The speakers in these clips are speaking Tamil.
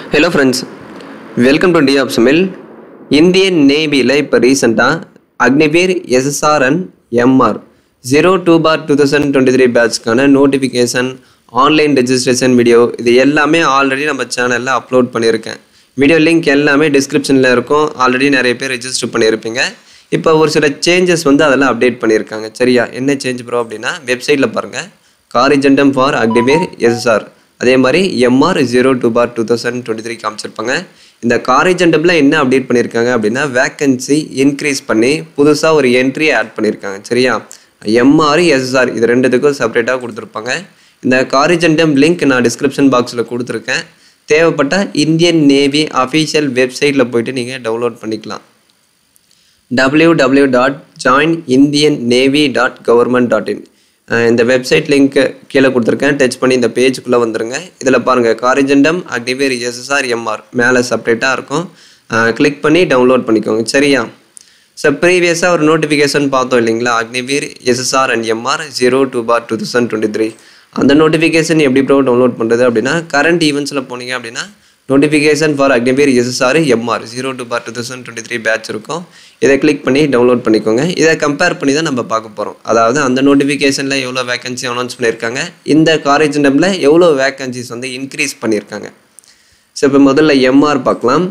hello friends welcome to T app சுமில் இந்தியன் நேவியில் இப்போ ரீசெண்டாக Agniveer SSR and MR zero two bar two thousand twenty three பேட்ச்க்கான நோட்டிஃபிகேஷன் ஆன்லைன் ரெஜிஸ்ட்ரேஷன் வீடியோ இது எல்லாமே ஆல்ரெடி நம்ம சேனலில் அப்லோட் பண்ணியிருக்கேன் வீடியோ லிங்க் எல்லாமே டிஸ்கிரிப்ஷனில் இருக்கும் ஆல்ரெடி நிறைய பேர் ரெஜிஸ்டர் பண்ணியிருப்பீங்க இப்போ ஒரு சில சேஞ்சஸ் வந்து அதெல்லாம் அப்டேட் பண்ணியிருக்காங்க சரியா என்ன சேஞ்ச் ப்ரோ அப்படின்னா வெப்சைட்டில் பாருங்கள் காரிஜெண்டம் ஃபார் அக்னிவேர் எஸ்எஸ்ஆர் அதே மாதிரி MR zero two bar two thousand twenty three காமிச்சிருப்பாங்க இந்த காரிஜெண்டமில் என்ன அப்டேட் பண்ணியிருக்காங்க அப்படின்னா வேக்கன்சி இன்க்ரீஸ் பண்ணி புதுசாக ஒரு என்ட்ரி ஆட் பண்ணியிருக்காங்க சரியா எம்ஆர் எஸ்எஸ்ஆர் இது ரெண்டுத்துக்கும் செப்பரேட்டாக கொடுத்துருப்பாங்க இந்த காரிஜெண்டம் லிங்க் நான் டிஸ்கிரிப்ஷன் பாக்ஸில் கொடுத்துருக்கேன் தேவைப்பட்ட இந்தியன் நேவி அஃபீஷியல் வெப்சைட்டில் போயிட்டு நீங்கள் டவுன்லோட் பண்ணிக்கலாம் W W dot join Indian navy dot government dot in இந்த வெப்சைட் லிங்க்கு கீழே கொடுத்துருக்கேன் டச் பண்ணி இந்த பேஜுக்குள்ளே வந்துருங்க இதில் பாருங்கள் காரிஜெண்டம் அக்னிவேர் எஸ்எஸ்ஆர் எம்ஆர் மேலே செப்பரேட்டாக இருக்கும் கிளிக் பண்ணி டவுன்லோட் பண்ணிக்கோங்க சரியா ஸோ ப்ரீவியஸாக ஒரு நோட்டிஃபிகேஷன் பார்த்தோம் இல்லைங்களா Agniveer SSR and MR zero two bar two thousand twenty three அந்த நோட்டிஃபிகேஷன் எப்படி ப்ரோ டவுன்லோட் பண்ணுறது அப்படின்னா கரண்ட் ஈவெண்ட்ஸில் போனீங்க அப்படின்னா notification for Agniveer SSR MR zero two bar two thousand twenty three batch இருக்கும் இதை கிளிக் பண்ணி டவுன்லோட் பண்ணிக்கோங்க இதை கம்பேர் பண்ணி தான் நம்ம பார்க்க போகிறோம் அதாவது அந்த நோட்டிஃபிகேஷனில் எவ்வளோ வேகன்சி அனௌன்ஸ் பண்ணியிருக்காங்க இந்த காலேஜ் டம்ல எவ்வளோ வேகன்சிஸ் வந்து இன்க்ரீஸ் பண்ணியிருக்காங்க ஸோ இப்போ முதல்ல எம்ஆர் பார்க்கலாம்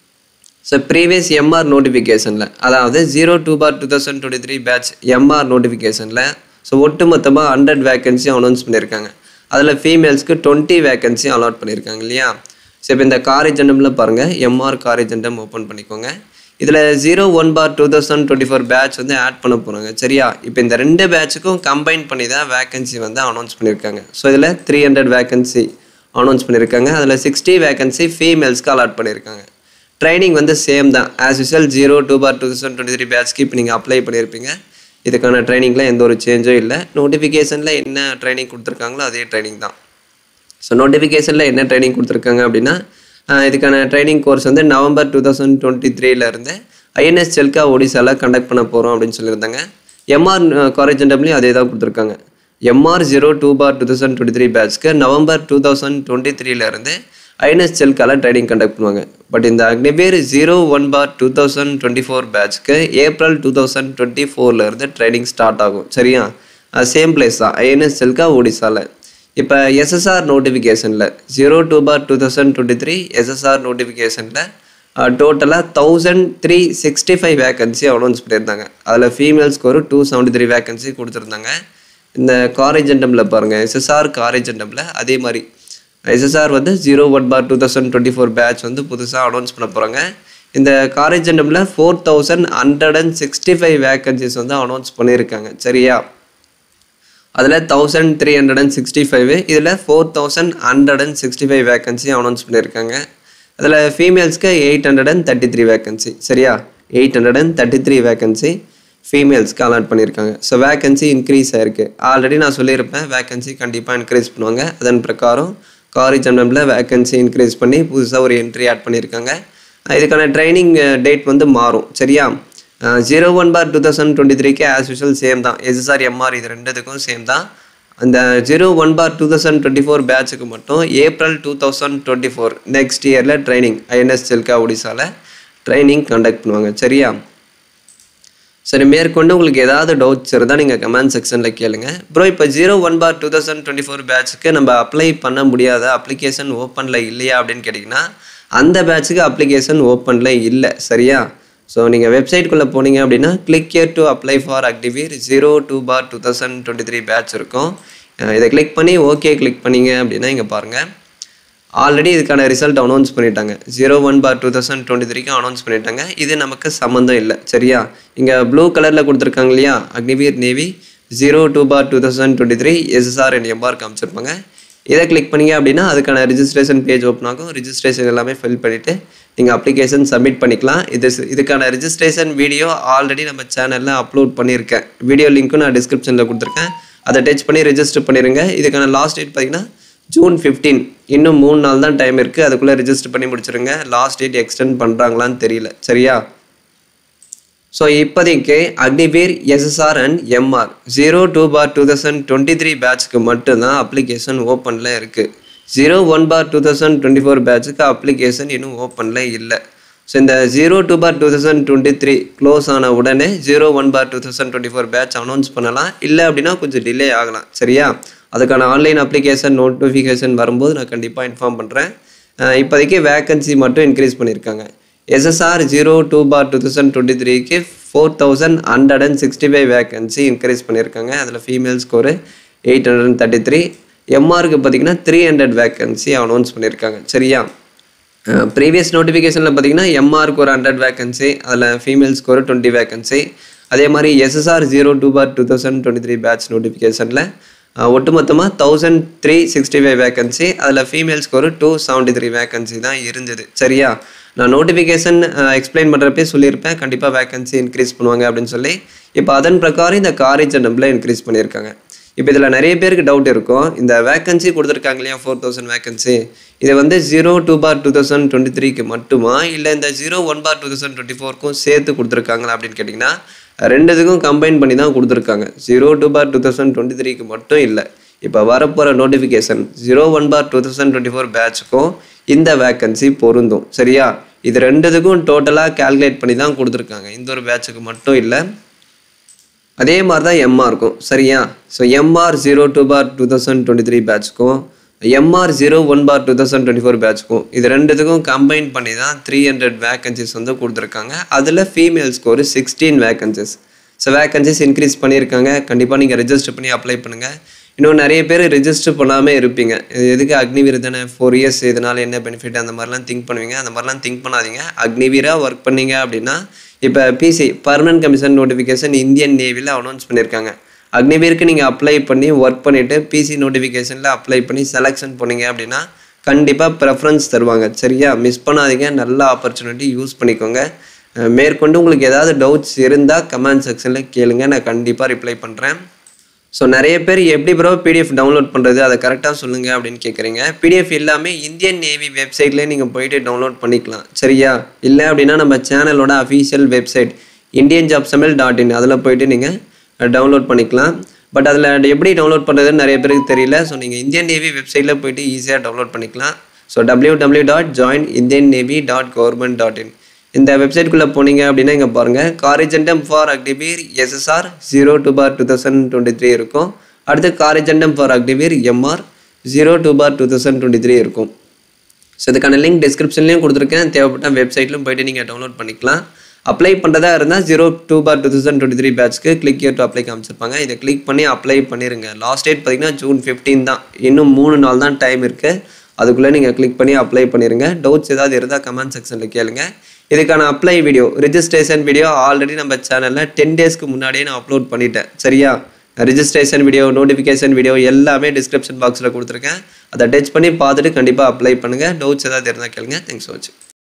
ஸோ ப்ரீவியஸ் எம்ஆர் நோட்டிஃபிகேஷனில் அதாவது zero two bar two thousand twenty three batch MR நோட்டிஃபிகேஷனில் ஸோ ஒட்டு மொத்தமாக ஹண்ட்ரட் வேகன்சி அனௌன்ஸ் பண்ணியிருக்காங்க அதில் ஃபீமேல்ஸ்க்கு டுவெண்ட்டி வேகன்சி அலாட் பண்ணியிருக்காங்க இல்லையா ஸோ இப்போ இந்த காரேஜெண்டமில் பாருங்கள் எம்ஆர் காரேஜெண்டம் ஓப்பன் பண்ணிக்கோங்க இதில் zero one bar two thousand twenty four batch வந்து ஆட் பண்ண போகிறாங்க சரியா இப்போ இந்த ரெண்டு பேட்சுக்கும் கம்பைன் பண்ணி தான் வேகன்சி வந்து அனௌன்ஸ் பண்ணியிருக்காங்க ஸோ இதில் த்ரீ ஹண்ட்ரட் வேகன்சி அனௌன்ஸ் பண்ணியிருக்காங்க அதில் சிக்ஸ்டி வேகன்சி ஃபீமேல்ஸ்க்கு அலாட் பண்ணியிருக்காங்க ட்ரைனிங் வந்து சேம் தான் as usual zero two bar two thousand twenty three பேட்ச்க்கு இப்போ நீங்கள் அப்ளை பண்ணியிருப்பீங்க இதுக்கான ட்ரைனிங்கில் எந்த ஒரு சேஞ்சும் இல்லை நோட்டிஃபிகேஷனில் என்ன ட்ரைனிங் கொடுத்துருக்காங்களோ அதே ட்ரைனிங் தான் ஸோ நோட்டிஃபிகேஷனில் என்ன ட்ரைனிங் கொடுத்துருக்காங்க அப்படின்னா ஆஹ் இதுக்கான ட்ரைனிங் கோர்ஸ் வந்து நவம்பர் டூ தௌசண்ட் டுவெண்ட்டி த்ரீலேருந்து ஐஎன்எஸ் செல்கா ஒடிசாவில் கண்டக்ட் பண்ண போகிறோம் அப்படின்னு சொல்லியிருந்தாங்க எம்ஆர் காரேஜெண்டம்லேயும் அதே தான் கொடுத்துருக்காங்க MR zero two bar two thousand twenty three பேட்ச்க்கு நவம்பர் டூ தௌசண்ட் டுவெண்ட்டி த்ரீலேருந்து ஐஎன்எஸ் செல்கால ட்ரைனிங் கண்டக்ட் பண்ணுவாங்க பட் இந்த Agniveer zero one bar two thousand twenty four பேட்ச்க்கு ஏப்ரல் டூ தௌசண்ட் டுவெண்ட்டி ஃபோர்லேருந்து ட்ரைனிங் ஸ்டார்ட் ஆகும் சரியா சேம் பிளேஸ் தான் ஐஎன்எஸ் செல்கா ஒடிசாவில் இப்போ எஸ்எஸ்ஆர் நோட்டிஃபிகேஷனில் zero two bar two thousand twenty three SSR நோட்டிஃபிகேஷனில் டோட்டலாக thousand three sixty five vacancy announce பண்ணியிருந்தாங்க அதில் ஃபீமேல்ஸ்க்கு ஒரு டூ செவன்ட்டி த்ரீ வேகன்சி கொடுத்துருந்தாங்க இந்த காரேஜெண்டமில் பாருங்கள் எஸ்எஸ்ஆர் காரேஜெண்டமில் அதே மாதிரி எஸ்எஸ்ஆர் வந்து zero one bar two thousand twenty four batch வந்து புதுசாக அனௌன்ஸ் பண்ண போகிறாங்க இந்த காரேஜெண்டமில் four thousand hundred and sixty five vacancies வந்து அனௌன்ஸ் பண்ணியிருக்காங்க சரியா அதில் thousand three hundred and sixty five இதில் four thousand hundred and sixty five vacancy announce பண்ணியிருக்காங்க அதில் ஃபீமேல்ஸ்க்கு eight hundred and thirty three vacancy சரியா eight hundred and thirty three vacancy ஃபீமேல்ஸ்க்கு அலாட் பண்ணியிருக்காங்க ஸோ வேகன்சி இன்க்ரீஸ் ஆயிருக்கு ஆல்ரெடி நான் சொல்லியிருப்பேன் வேகன்சி கண்டிப்பாக இன்க்ரீஸ் பண்ணுவாங்க அதன் பிரகாரம் காலேஜ் அண்டமில் வேகன்சி இன்க்ரீஸ் பண்ணி புதுசாக ஒரு என்ட்ரி ஆட் பண்ணியிருக்காங்க இதுக்கான ட்ரைனிங் டேட் வந்து மாறும் சரியா zero one bar two thousand twenty த்ரீக்கு ஆஸ் யூஷுவல் சேம் தான் எஸ்எஸ்ஆர் எம்ஆர் இது ரெண்டுத்துக்கும் சேம் தான் அந்த zero one bar two thousand twenty four பேட்சுக்கு மட்டும் April two thousand twenty four next இயரில் ட்ரைனிங் ஐஎன்எஸ் செல்கா ஒடிசாவில் ட்ரைனிங் கண்டக்ட் பண்ணுவாங்க சரியா சரி மேற்கொண்டு உங்களுக்கு ஏதாவது டவுட்ஸ் இருந்தால் நீங்கள் கமெண்ட் செக்ஷனில் கேளுங்க ப்ரோ இப்போ zero one bar two thousand twenty four பேட்சுக்கு நம்ம அப்ளை பண்ண முடியாத அப்ளிகேஷன் ஓப்பனில் இல்லையா அப்படின்னு கேட்டிங்கன்னா அந்த பேட்சுக்கு அப்ளிகேஷன் ஓப்பனில் இல்லை சரியா ஸோ நீங்கள் வெப்சைட்குள்ளே போனீங்க அப்படின்னா click here to apply for Agniveer zero two bar two thousand twenty three batch இருக்கும் அஹ் இதை கிளிக் பண்ணி ஓகே கிளிக் பண்ணீங்க அப்படின்னா இங்கே பாருங்கள் ஆல்ரெடி இதுக்கான ரிசல்ட் அனௌன்ஸ் பண்ணிட்டாங்க zero one bar two thousand twenty த்ரீக்கு அனௌன்ஸ் பண்ணிட்டாங்க இது நமக்கு சம்மந்தம் இல்லை சரியா இங்கே ப்ளூ கலரில் கொடுத்துருக்காங்க இல்லையா Agniveer navy zero two bar two thousand twenty three SSR and MR காமிச்சிருப்பாங்க இதை கிளிக் பண்ணீங்க அப்படின்னா அதுக்கான ரிஜிஸ்ட்ரேஷன் பேஜ் ஓப்பன் ஆகும் ரிஜிஸ்ட்ரேஷன் எல்லாமே ஃபில் பண்ணிவிட்டு நீங்கள் அப்ளிகேஷன் சப்மிட் பண்ணிக்கலாம் இது இதுக்கான ரிஜிஸ்ட்ரேஷன் வீடியோ ஆல்ரெடி நம்ம சேனலில் அப்லோட் பண்ணியிருக்கேன் வீடியோ லிங்க்கும் நான் டிஸ்கிரிப்ஷனில் கொடுத்துருக்கேன் அதை டச் பண்ணி ரெஜிஸ்டர் பண்ணிடுங்க இதுக்கான லாஸ்ட் டேட் பார்த்தீங்கன்னா ஜூன் ஃபிஃப்டீன் இன்னும் மூணு நாள் தான் டைம் இருக்குது அதுக்குள்ளே ரெஜிஸ்டர் பண்ணி முடிச்சிருங்க லாஸ்ட் டேட் எக்ஸ்டெண்ட் பண்ணுறாங்களான்னு தெரியல சரியா ஸோ இப்போதைக்கு Agniveer SSR and MR zero two bar two thousand twenty three பேட்ச்க்கு மட்டும்தான் அப்ளிகேஷன் ஓப்பனில் இருக்குது zero one bar two thousand twenty four பேட்சுக்கு அப்ளிகேஷன் இன்னும் ஓப்பனில் இல்லை ஸோ இந்த zero two bar two thousand twenty three close ஆன உடனே zero one bar two thousand twenty four batch announce பண்ணலாம் இல்லை அப்படின்னா கொஞ்சம் டிலே ஆகலாம் சரியா அதுக்கான ஆன்லைன் அப்ளிகேஷன் நோட்டிஃபிகேஷன் வரும்போது நான் கண்டிப்பாக இன்ஃபார்ம் பண்ணுறேன் இப்போதைக்கு வேக்கன்சி மட்டும் இன்க்ரீஸ் பண்ணியிருக்காங்க SSR zero two bar two thousand twenty த்ரீக்கு four thousand hundred and sixty five vacancy increase பண்ணியிருக்காங்க அதில் ஃபீமேல் ஸ்கோரு eight hundred and thirty three எம்ஆருக்கு பார்த்தீங்கன்னா த்ரீ ஹண்ட்ரட் வேக்கன்சி அனௌன்ஸ் பண்ணியிருக்காங்க சரியா ப்ரீவியஸ் நோட்டிஃபிகேஷனில் பார்த்தீங்கன்னா எம்ஆருக்கு ஒரு ஹண்ட்ரட் வேக்கன்சி அதில் ஃபீமேல்ஸ்க்கு ஒரு டுவெண்ட்டி வேக்கன்சி அதே மாதிரி SSR zero two bar two thousand twenty three batch நோட்டிஃபிகேஷனில் ஒட்டுமொத்தமாக thousand three sixty five vacancy அதில் ஃபீமேல்ஸ்க்கு ஒரு டூ செவன்ட்டி த்ரீ வேக்கன்சி தான் இருந்தது சரியா நான் நோட்டிஃபிகேஷன் எக்ஸ்பிளைன் பண்ணுறப்பே சொல்லியிருப்பேன் கண்டிப்பாக வேக்கன்சி இன்க்ரீஸ் பண்ணுவாங்க அப்படின்னு சொல்லி இப்போ அதன் பிரகாரம் இந்த காரேஜ் நம்பில் இன்க்ரீஸ் பண்ணியிருக்காங்க இப்போ இதில் நிறைய பேருக்கு டவுட் இருக்கும் இந்த வேக்கன்சி கொடுத்துருக்காங்க இல்லையா ஃபோர் தௌசண்ட் வேக்கன்சி இது வந்து zero two bar two thousand twenty த்ரீக்கு மட்டுமா இல்லை இந்த zero one bar two thousand twenty ஃபோருக்கும் சேர்த்து கொடுத்துருக்காங்களா அப்படின்னு கேட்டிங்கன்னா ரெண்டுத்துக்கும் கம்பைன் பண்ணி தான் கொடுத்துருக்காங்க zero two bar two thousand twenty த்ரீக்கு மட்டும் இல்லை இப்போ வரப்போகிற notification zero one bar two thousand twenty four பேட்சுக்கும் இந்த வேக்கன்சி பொருந்தும் சரியா இது ரெண்டுத்துக்கும் டோட்டலாக கேல்குலேட் பண்ணி தான் கொடுத்துருக்காங்க இந்த ஒரு பேட்சுக்கு மட்டும் இல்லை அதே மாதிரி தான் எம்ஆர் இருக்கும் சரியா so MR zero two bar two thousand twenty three பேட்ச்க்கும் MR zero one bar two thousand twenty four பேட்ச்க்கும் இது ரெண்டுத்துக்கும் கம்பைன் பண்ணி தான் த்ரீ ஹண்ட்ரட் வேக்கன்சிஸ் வந்து கொடுத்துருக்காங்க அதில் ஃபீமேல்ஸ்க்கு ஒரு sixteen vacancies so vacancies increase பண்ணியிருக்காங்க கண்டிப்பாக நீங்கள் ரெஜிஸ்டர் பண்ணி அப்ளை பண்ணுங்கள் இன்னும் நிறைய பேர் ரெஜிஸ்டர் பண்ணாமல் இருப்பீங்க இது எதுக்கு அக்னிவீர் தானே ஃபோர் இயர்ஸ் இதனால் என்ன பெனிஃபிட் அந்த மாதிரிலாம் திங்க் பண்ணுவீங்க அந்த மாதிரிலாம் திங்க் பண்ணாதீங்க அக்னிவீராக ஒர்க் பண்ணீங்க அப்படின்னா இப்போ PC permanent commission notification Indian நேவியில் அனௌன்ஸ் பண்ணியிருக்காங்க அக்னிவீருக்கு நீங்கள் அப்ளை பண்ணி ஒர்க் பண்ணிவிட்டு பிசி நோட்டிஃபிகேஷனில் அப்ளை பண்ணி செலெக்ஷன் பண்ணீங்க அப்படின்னா கண்டிப்பாக ப்ரெஃபரன்ஸ் தருவாங்க சரியா மிஸ் பண்ணாதீங்க நல்ல ஆப்பர்ச்சுனிட்டி யூஸ் பண்ணிக்கோங்க மேற்கொண்டு உங்களுக்கு ஏதாவது டவுட்ஸ் இருந்தால் கமெண்ட் செக்ஷனில் கேளுங்க நான் கண்டிப்பாக ரிப்ளை பண்ணுறேன் ஸோ நிறைய பேர் எப்படி ப்ரோ பிடிஎஃப் டவுன்லோட் பண்ணுறது அதை கரெக்டாக சொல்லுங்கள் அப்படின்னு கேட்குறீங்க பிடிஎஃப் எல்லாமே இந்தியன் நேவி வெப்சைட்லேயே நீங்கள் போயிட்டு டவுன்லோட் பண்ணிக்கலாம் சரியா இல்லை அப்படின்னா நம்ம சேனலோட அஃபீஷியல் வெப்சைட் இந்தியன் ஜாப் சமையல் டாட் இன் அதில் போயிட்டு நீங்கள் டவுன்லோட் பண்ணிக்கலாம் பட் அதில் எப்படி டவுன்லோட் பண்ணுறதுன்னு நிறைய பேருக்கு தெரியல ஸோ நீங்கள் இந்தியன் நேவி வெப்சைட்டில் போயிட்டு ஈஸியாக டவுன்லோட் பண்ணிக்கலாம் so W W dot join Indian navy dot government dot in இந்த வெப்சைட்குள்ளே போனீங்க அப்படின்னா இங்கே பாருங்கள் corrigendum for Agniveer SSR zero two bar two thousand twenty three இருக்கும் அடுத்து corrigendum for Agniveer MR zero two bar two thousand twenty three இருக்கும் ஸோ இதுக்கான லிங்க் டிஸ்கிரிப்ஷன்லேயும் கொடுத்துருக்கேன் தேவைப்பட்ட வெப்சைட்லையும் போயிட்டு நீங்கள் டவுன்லோட் பண்ணிக்கலாம் அப்ளை பண்ணுறதா இருந்தால் zero two bar two thousand twenty three பேட்ச்க்கு கிளிக் இயர் டு அப்ளை காமிச்சிருப்பாங்க இதை கிளிக் பண்ணி அப்ளை பண்ணிடுங்க லாஸ்ட் டேட் பார்த்தீங்கன்னா ஜூன் ஃபிஃப்டீன் தான் இன்னும் மூணு நாள் தான் டைம் இருக்குது அதுக்குள்ளே நீங்கள் கிளிக் பண்ணி அப்ளை பண்ணிடுங்க டவுட்ஸ் ஏதாவது இருந்தால் கமெண்ட் செக்ஷனில் கேளுங்க இதுக்கான apply video registration video already நம்ம சேனலில் டென் டேஸ்க்கு முன்னாடியே நான் அப்லோட் பண்ணிட்டேன் சரியா ரிஜிஸ்ட்ரேஷன் வீடியோ நோட்டிஃபிகேஷன் வீடியோ எல்லாமே டிஸ்கிரிப்ஷன் பாக்ஸில் கொடுத்துருக்கேன் அதை டச் பண்ணி பார்த்துட்டு கண்டிப்பாக அப்ளை பண்ணுங்கள் டவுட்ஸ் ஏதாவது இருந்தால் கேளுங்க தேங்க்ஸ் ஃபார் வாட்சிங்